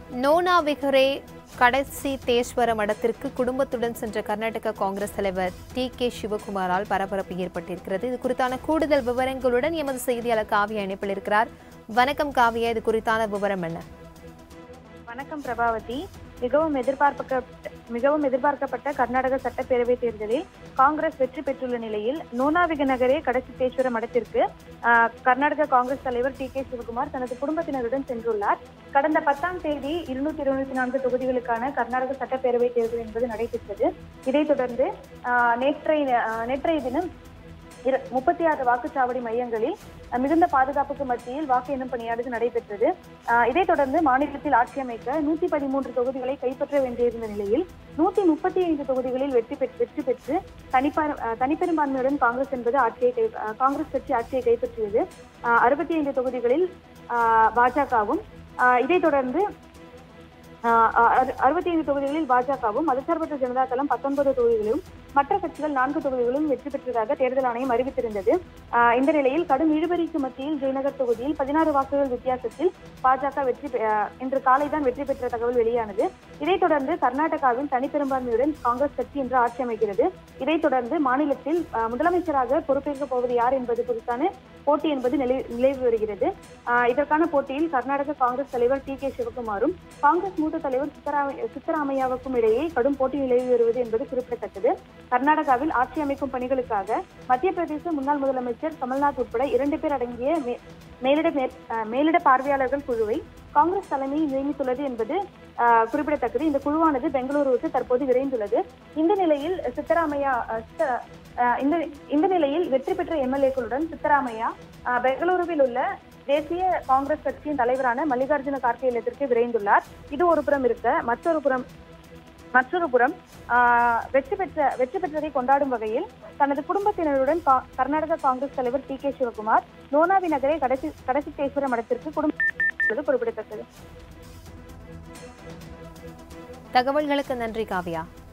நோனா விகரே கடைசி தேஸ்வர மடத்திற்கு குடும்பத்துடன் சென்ற கர்நாடக காங்கிரஸ் தலைவர் டி கே சிவகுமாரால் பரபரப்பு ஏற்பட்டிருக்கிறது இது குறித்தான கூடுதல் விவரங்களுடன் எமது செய்தியாளர் காவியா இணைப்பில் இருக்கிறார் வணக்கம் காவியா இது குறித்தான விவரம் என்ன வணக்கம் பிரபாவதி மிகவும் எதிர்பார்க்கப்பட்ட மிகவும் எதிர்பார்க்கப்பட்ட கர்நாடக சட்டப்பேரவை தேர்தலில் காங்கிரஸ் வெற்றி பெற்றுள்ள நிலையில் நோனாவிக நகரே கடசித்தேஸ்வர மடத்திற்கு ஆஹ், கர்நாடக காங்கிரஸ் தலைவர் டி கே சிவகுமார் தனது குடும்பத்தினருடன் சென்றுள்ளார் கடந்த பத்தாம் தேதி இருநூத்தி இருபத்தி நான்கு தொகுதிகளுக்கான கர்நாடக சட்டப்பேரவை தேர்தல் என்பது நடைபெற்றது இதைத் தொடர்ந்து ஆஹ், நேற்றைய ஆஹ், நேற்றைய தினம் இரு- முப்பத்தி ஆறு வாக்குச்சாவடி மையங்களில் அஹ், மிகுந்த பாதுகாப்புக்கு மத்தியில் வாக்கு எண்ணும் பணியானது நடைபெற்றது அஹ், இதைத் தொடர்ந்து மாநிலத்தில் ஆட்சி அமைக்க நூத்தி பதிமூன்று தொகுதிகளை கைப்பற்ற வேண்டியிருந்த நிலையில் நூத்தி முப்பத்தி ஐந்து தொகுதிகளில் வெற்றி பெற்று வெற்றி பெற்று தனிப்பா அஹ், தனிப்பெரும்பான்மையுடன் காங்கிரஸ் என்பது ஆட்சியை கை அஹ், காங்கிரஸ் கட்சி ஆட்சியை கைப்பற்றியது அறுபத்தி ஐந்து தொகுதிகளில் அஹ், பாஜகவும் அஹ், இதைத் தொடர்ந்து அறுபத்தி ஐந்து தொகுதிகளில் பாஜகவும் மதசார்பற்ற ஜனதா தளம் பத்தொன்பது தொகுதிகளிலும் மற்ற கட்சிகள் நான்கு தொகுதிகளிலும் வெற்றி பெற்றதாக தேர்தல் ஆணையம் அறிவித்திருந்தது ஆஹ் இந்த நிலையில் கடும் இழுபறிக்கு மத்தியில் ஜெயநகர் தொகுதியில் பதினாறு வாக்குகள் வித்தியாசத்தில் பாஜக வெற்றி பெ- ஆஹ் இன்று காலைதான் வெற்றி பெற்ற தகவல் வெளியானது இதைத் தொடர்ந்து கர்நாடகாவின் தனிப்பெரும்பான்மையுடன் காங்கிரஸ் கட்சி இன்று ஆட்சி அமைக்கிறது இதைத் தொடர்ந்து மாநிலத்தில் ஆஹ் முதலமைச்சராக பொறுப்பேற்கப் போவது யார் என்பது குறித்தான போட்டி என்பது நிலை நிலவி வருகிறது ஆஹ் இதற்கான போட்டியில் கர்நாடக காங்கிரஸ் தலைவர் டி கே சிவகுமாரும் காங்கிரஸ் மூத்த தலைவர் சித்தராமைய சித்தராமையாவுக்கும் இடையே கடும் போட்டி நிலவி வருவது என்பது குறிப்பிடத்தக்கது கர்நாடகாவில் ஆட்சி அமைக்கும் பணிகளுக்காக மத்திய பிரதேச முன்னாள் முதலமைச்சர் கமல்நாத் உட்பட இரண்டு பேர் அடங்கிய மே- மேலிட மேற்- அஹ் மேலிட பார்வையாளர்கள் குழுவை காங்கிரஸ் தலைமை நியமித்துள்ளது என்பது அஹ், குறிப்பிடத்தக்கது இந்த குழுவானது பெங்களூருவுக்கு தற்போது விரைந்துள்ளது இந்த நிலையில் சித்தராமையா அஹ், சித்த- அஹ், இந்த இந்த நிலையில் வெற்றி பெற்ற எம்எல்ஏக்களுடன் சித்தராமையா அஹ், பெங்களூருவில் உள்ள தேசிய காங்கிரஸ் கட்சியின் தலைவரான மல்லிகார்ஜுன கார்கே இல்லத்திற்கு விரைந்துள்ளார் இது ஒரு புறம் இருக்க மற்றொரு புறம் மற்றொரு புறம் ஆஹ், வெற்றி பெற்ற வெற்றி பெற்றதை கொண்டாடும் வகையில் தனது குடும்பத்தினருடன் கா- கர்நாடக காங்கிரஸ் தலைவர் டி கே சிவகுமார் லோனாவி நகரை கடைசி கடைசித்தேஸ்வர மடத்திற்கு குடும்ப குறிப்பிடத்தக்கது தகவல்களுக்கு நன்றி காவியா